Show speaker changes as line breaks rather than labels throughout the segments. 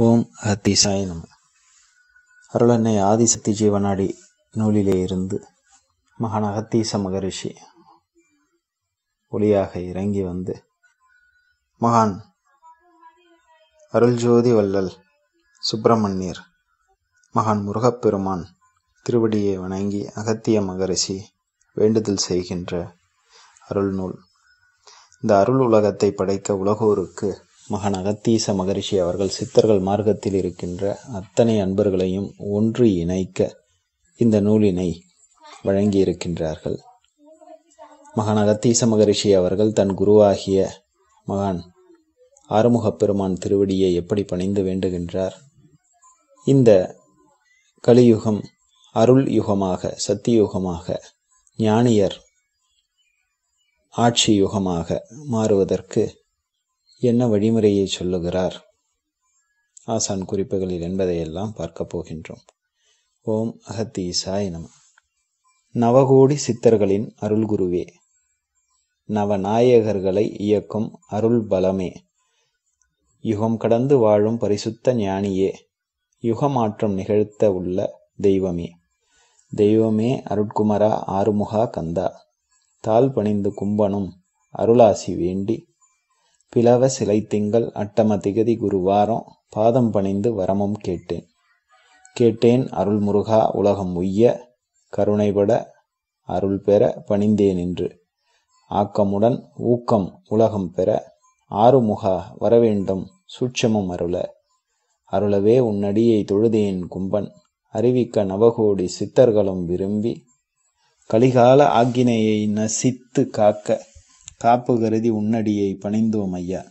ஓம் அகத்தீசாய நம அருளன்னை ஆதிசக்தி ஜீவனாடி நூலிலே இருந்து மகான் அகத்தீச மகரிஷி ஒளியாக இறங்கி வந்து மகான் அருள்ஜோதி வள்ளல் சுப்பிரமணியர் மகான் முருகப்பெருமான் திருவடியை வணங்கி அகத்திய மகரிஷி வேண்டுதல் செய்கின்ற அருள் நூல் இந்த அருள் உலகத்தை படைக்க உலகோருக்கு மகன் அகத்தீச மகரிஷி அவர்கள் சித்தர்கள் மார்க்கத்தில் இருக்கின்ற அத்தனை அன்பர்களையும் ஒன்று இணைக்க இந்த நூலினை வழங்கி இருக்கின்றார்கள் மகான் அகத்தீச மகரிஷி அவர்கள் தன் குருவாகிய மகான் ஆறுமுகப் பெருமான் திருவடியை எப்படி பணிந்து வேண்டுகின்றார் இந்த கலியுகம் அருள் யுகமாக சத்தியுகமாக ஞானியர் ஆட்சி யுகமாக மாறுவதற்கு என்ன வழிமுறையை சொல்லுகிறார் ஆசான் குறிப்புகளில் என்பதையெல்லாம் பார்க்கப் போகின்றோம் ஓம் அகத்தீசாய் நம நவகோடி சித்தர்களின் அருள் குருவே நவநாயகர்களை இயக்கும் அருள் பலமே யுகம் கடந்து வாழும் பரிசுத்த ஞானியே யுகமாற்றம் நிகழ்த்த உள்ள தெய்வமே தெய்வமே அருட்குமரா ஆறுமுகா கந்தா தாழ் பணிந்து கும்பனும் அருளாசி வேண்டி பிளவ சிலை திங்கள் அட்டம திகதி குருவாரம் பாதம் பணிந்து வரமும் கேட்டேன் கேட்டேன் அருள் முருகா உலகம் உய்ய கருணைபட அருள் பெற பணிந்தேன் என்று ஆக்கமுடன் ஊக்கம் உலகம் பெற ஆறுமுகா வரவேண்டும் சூட்சமும் அருள அருளவே உன்னடியை தொழுதேன் கும்பன் அறிவிக்க நவகோடி சித்தர்களும் விரும்பி கலிகால ஆக்கினையை நசித்து காக்க காப்பு கருதி உன்னடியை பணிந்தோம் ஐயா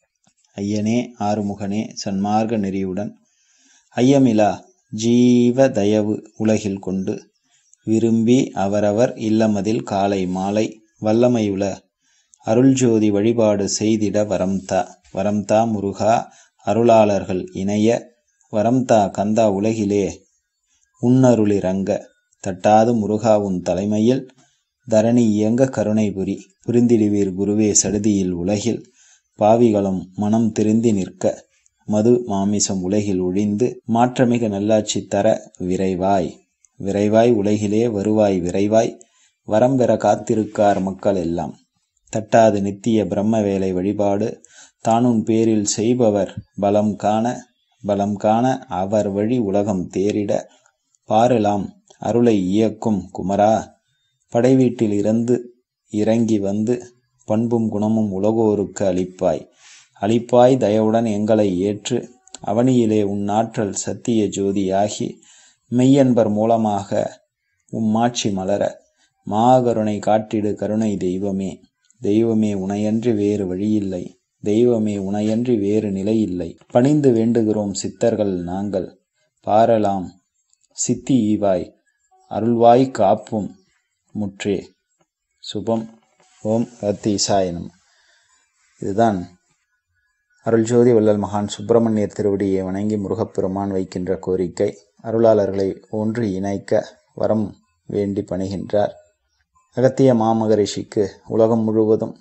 ஐயனே ஆறுமுகனே சன்மார்க்க நெறியுடன் ஐயமிலா ஜீவ தயவு உலகில் கொண்டு விரும்பி அவரவர் இல்லமதில் காலை மாலை வல்லமையுள அருள்ஜோதி வழிபாடு செய்திட வரம்தா வரம்தா முருகா அருளாளர்கள் இணைய வரம்தா கந்தா உலகிலே உன்னருளிரங்க தட்டாது முருகா உன் தலைமையில் தரணி இயங்க கருணை புரி புரிந்திடுவீர் குருவே சடுதியில் உலகில் பாவிகளும் மனம் திருந்தி நிற்க மது மாமிசம் உலகில் ஒழிந்து மாற்றமிக நல்லாட்சி தர விரைவாய் விரைவாய் உலகிலே வருவாய் விரைவாய் வரம் பெற காத்திருக்கார் மக்கள் எல்லாம் தட்டாது நித்திய பிரம்ம வேலை வழிபாடு தானுன் பேரில் செய்பவர் பலம் காண பலம் காண அவர் வழி உலகம் தேரிட பாரலாம் அருளை இயக்கும் குமரா படைவீட்டில் இருந்து இறங்கி வந்து பண்பும் குணமும் உலகோருக்கு அளிப்பாய் அளிப்பாய் தயவுடன் எங்களை ஏற்று அவனியிலே உன்னாற்றல் சத்திய ஜோதியாகி மெய்யன்பர் மூலமாக உம்மாட்சி மலர மாகருணை காட்டிடு கருணை தெய்வமே தெய்வமே உனையன்றி வேறு வழியில்லை தெய்வமே உனையன்றி வேறு நிலையில்லை பணிந்து வேண்டுகிறோம் சித்தர்கள் நாங்கள் பாரலாம் சித்தி ஈவாய் அருள்வாய் காப்பும் முற்றே சுபம் ஓம் அத்தீசாயனம் இதுதான் அருள்ஜோதி வள்ளல் மகான் சுப்பிரமணியர் திருவடியை வணங்கி முருகப்பெருமான் வைக்கின்ற கோரிக்கை அருளாளர்களை ஒன்று இணைக்க வரம் வேண்டி பணிகின்றார் அகத்திய மாமகரிஷிக்கு உலகம் முழுவதும்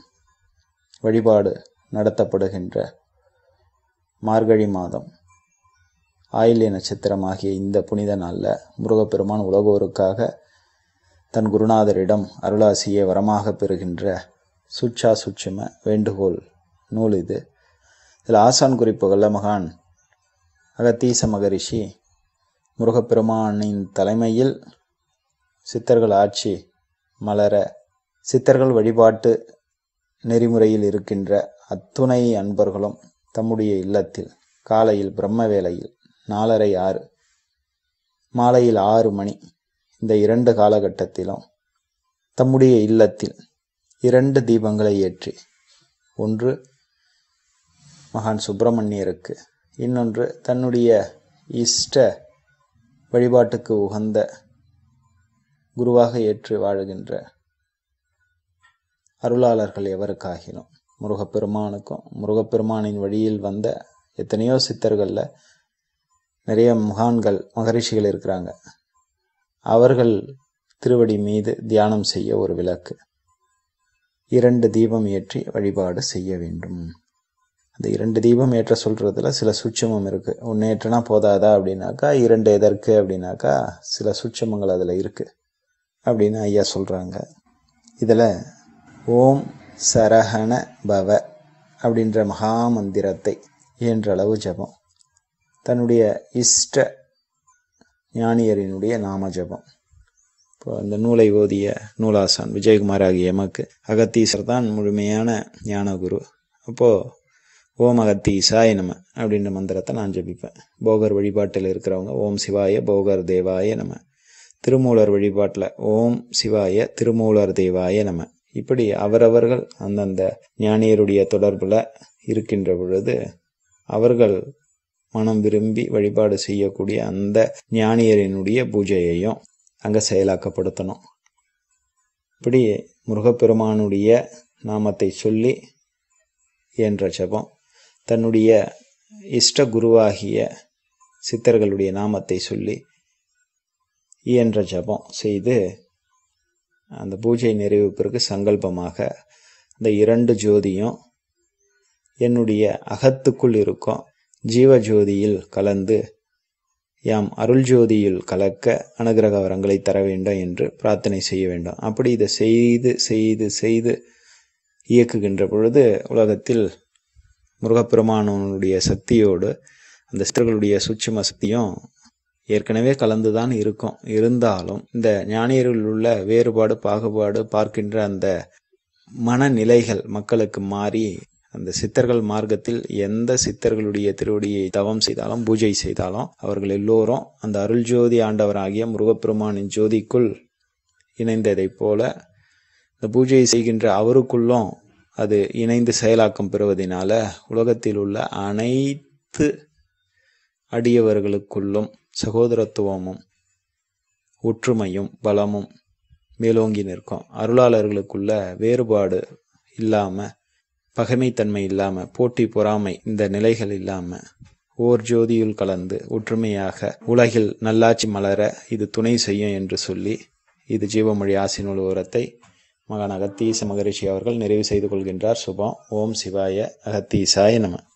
வழிபாடு நடத்தப்படுகின்ற மார்கழி மாதம் ஆயில்ய நட்சத்திரம் ஆகிய இந்த புனித நாளில் முருகப்பெருமான் உலகோருக்காக தன் குருநாதரிடம் அருளாசியை வரமாக பெறுகின்ற சுட்சா சுட்சம வேண்டுகோள் நூல் இது இதில் ஆசான் குறிப்புகளில் மகான் அகத்தீச மகரிஷி முருகப்பெருமானின் தலைமையில் சித்தர்கள் ஆட்சி மலர சித்தர்கள் வழிபாட்டு நெறிமுறையில் இருக்கின்ற அத்துணை அன்பர்களும் தம்முடைய இல்லத்தில் காலையில் பிரம்ம வேளையில் நாலரை ஆறு மாலையில் ஆறு மணி இந்த இரண்டு காலகட்டத்திலும் தம்முடைய இல்லத்தில் இரண்டு தீபங்களை ஏற்றி ஒன்று மகான் சுப்பிரமணியருக்கு இன்னொன்று தன்னுடைய இஷ்ட வழிபாட்டுக்கு உகந்த குருவாக ஏற்று வாழுகின்ற அருளாளர்கள் எவருக்காகிலும் முருகப்பெருமானுக்கும் முருகப்பெருமானின் வழியில் வந்த எத்தனையோ சித்தர்களில் நிறைய மகான்கள் மகரிஷிகள் இருக்கிறாங்க அவர்கள் திருவடி மீது தியானம் செய்ய ஒரு விளக்கு இரண்டு தீபம் ஏற்றி வழிபாடு செய்ய வேண்டும் அந்த இரண்டு தீபம் ஏற்ற சொல்றதுல சில சுட்சமம் இருக்கு ஒன்று ஏற்றனா போதாதா அப்படின்னாக்கா இரண்டு எதற்கு அப்படின்னாக்கா சில சுட்சமங்கள் அதில் இருக்கு அப்படின்னு ஐயா சொல்றாங்க இதில் ஓம் சரஹண பவ அப்படின்ற மகா மந்திரத்தை இயன்ற அளவு ஜபம் தன்னுடைய இஷ்ட ஞானியரினுடைய நாம ஜபம் இப்போ அந்த நூலை ஓதிய நூலாசான் விஜயகுமார் ஆகிய எமக்கு அகத்தீசர் தான் முழுமையான ஞானகுரு அப்போது ஓம் அகத்தீசாய நம அப்படின்ற மந்திரத்தை நான் ஜபிப்பேன் போகர் வழிபாட்டில் இருக்கிறவங்க ஓம் சிவாய போகர் தேவாய நம திருமூலர் வழிபாட்டில் ஓம் சிவாய திருமூலர் தேவாய நம இப்படி அவரவர்கள் அந்தந்த ஞானியருடைய தொடர்பில் இருக்கின்ற பொழுது அவர்கள் மனம் விரும்பி வழிபாடு செய்யக்கூடிய அந்த ஞானியரினுடைய பூஜையையும் அங்கே செயலாக்கப்படுத்தணும் இப்படி முருகப்பெருமானுடைய நாமத்தை சொல்லி என்ற ஜபம் தன்னுடைய இஷ்ட குருவாகிய சித்தர்களுடைய நாமத்தை சொல்லி இயன்ற ஜபம் செய்து அந்த பூஜை நிறைவு பிறகு சங்கல்பமாக அந்த இரண்டு ஜோதியும் என்னுடைய அகத்துக்குள் இருக்கும் ஜீவ ஜோதியில் கலந்து யாம் அருள் ஜோதியில் கலக்க அனுகிரக வரங்களை தர வேண்டும் என்று பிரார்த்தனை செய்ய வேண்டும் அப்படி இதை செய்து செய்து செய்து இயக்குகின்ற பொழுது உலகத்தில் முருகப்பெருமானுடைய சக்தியோடு அந்த சித்தர்களுடைய சூட்சும சக்தியும் ஏற்கனவே கலந்துதான் இருக்கும் இருந்தாலும் இந்த ஞானியர்கள் உள்ள வேறுபாடு பாகுபாடு பார்க்கின்ற அந்த மனநிலைகள் மக்களுக்கு மாறி அந்த சித்தர்கள் மார்க்கத்தில் எந்த சித்தர்களுடைய திருவடியை தவம் செய்தாலும் பூஜை செய்தாலும் அவர்கள் எல்லோரும் அந்த அருள் ஜோதி ஆண்டவராகிய முருகப்பெருமானின் ஜோதிக்குள் இணைந்ததைப் போல இந்த பூஜை செய்கின்ற அவருக்குள்ளும் அது இணைந்து செயலாக்கம் பெறுவதனால உலகத்தில் உள்ள அனைத்து அடியவர்களுக்குள்ளும் சகோதரத்துவமும் ஒற்றுமையும் பலமும் மேலோங்கி நிற்கும் அருளாளர்களுக்குள்ள வேறுபாடு இல்லாமல் பகைமைத்தன்மை இல்லாமல் போட்டி பொறாமை இந்த நிலைகள் இல்லாமல் ஓர் ஜோதியுள் கலந்து ஒற்றுமையாக உலகில் நல்லாட்சி மலர இது துணை செய்யும் என்று சொல்லி இது ஜீவமொழி ஆசினுள் உரத்தை மகான் அகத்தீச மகரிஷி அவர்கள் நிறைவு செய்து கொள்கின்றார் சுபம் ஓம் சிவாய அகத்தீசாய நம